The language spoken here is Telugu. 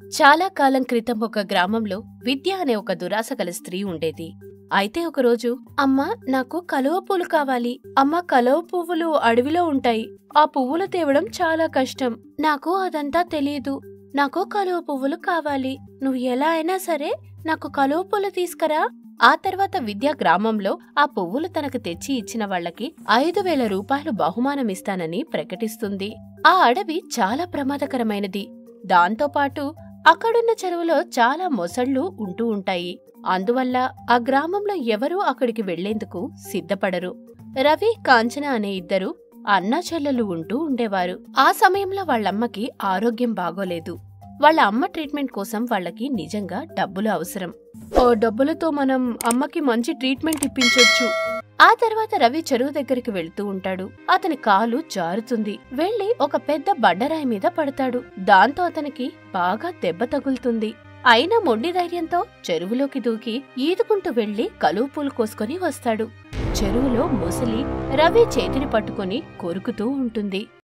చాలా కాలం క్రితం ఒక గ్రామంలో విద్య అనే ఒక దురాశ గల స్త్రీ ఉండేది అయితే ఒకరోజు అమ్మా నాకు కలువ పూలు కావాలి అమ్మ కలువ పువ్వులు అడవిలో ఉంటాయి ఆ పువ్వులు తేవడం చాలా కష్టం నాకు అదంతా తెలియదు నాకు కలువ పువ్వులు కావాలి నువ్వు ఎలా అయినా సరే నాకు కలువ పూలు తీసుకురా ఆ తర్వాత విద్యా గ్రామంలో ఆ పువ్వులు తనకు తెచ్చి ఇచ్చిన వాళ్ళకి ఐదు వేల రూపాయలు బహుమానమిస్తానని ప్రకటిస్తుంది ఆ అడవి చాలా ప్రమాదకరమైనది దాంతోపాటు అక్కడున్న చెరువులో చాలా మొసళ్ళు ఉంటూ ఉంటాయి అందువల్ల ఆ గ్రామంలో ఎవరూ అక్కడికి వెళ్లేందుకు సిద్ధపడరు రవి కాంచన అనే ఇద్దరు అన్నా చెల్లెలు ఉంటూ ఉండేవారు ఆ సమయంలో వాళ్ళమ్మకి ఆరోగ్యం బాగోలేదు వాళ్ళ అమ్మ ట్రీట్మెంట్ కోసం వాళ్ళకి నిజంగా డబ్బులు అవసరం ఓ డబ్బులతో మనం అమ్మకి మంచి ట్రీట్మెంట్ ఇప్పించొచ్చు ఆ తర్వాత రవి చెరువు దగ్గరికి వెళ్తూ ఉంటాడు అతని కాలు జారుతుంది వెళ్లి ఒక పెద్ద బండరాయి మీద పడతాడు దాంతో అతనికి బాగా దెబ్బ తగులుతుంది అయినా మొండి ధైర్యంతో చెరువులోకి దూకి ఈదుకుంటూ వెళ్లి కలువు పూలు కోసుకొని వస్తాడు చెరువులో ముసలి రవి చేతిని పట్టుకొని కొరుకుతూ ఉంటుంది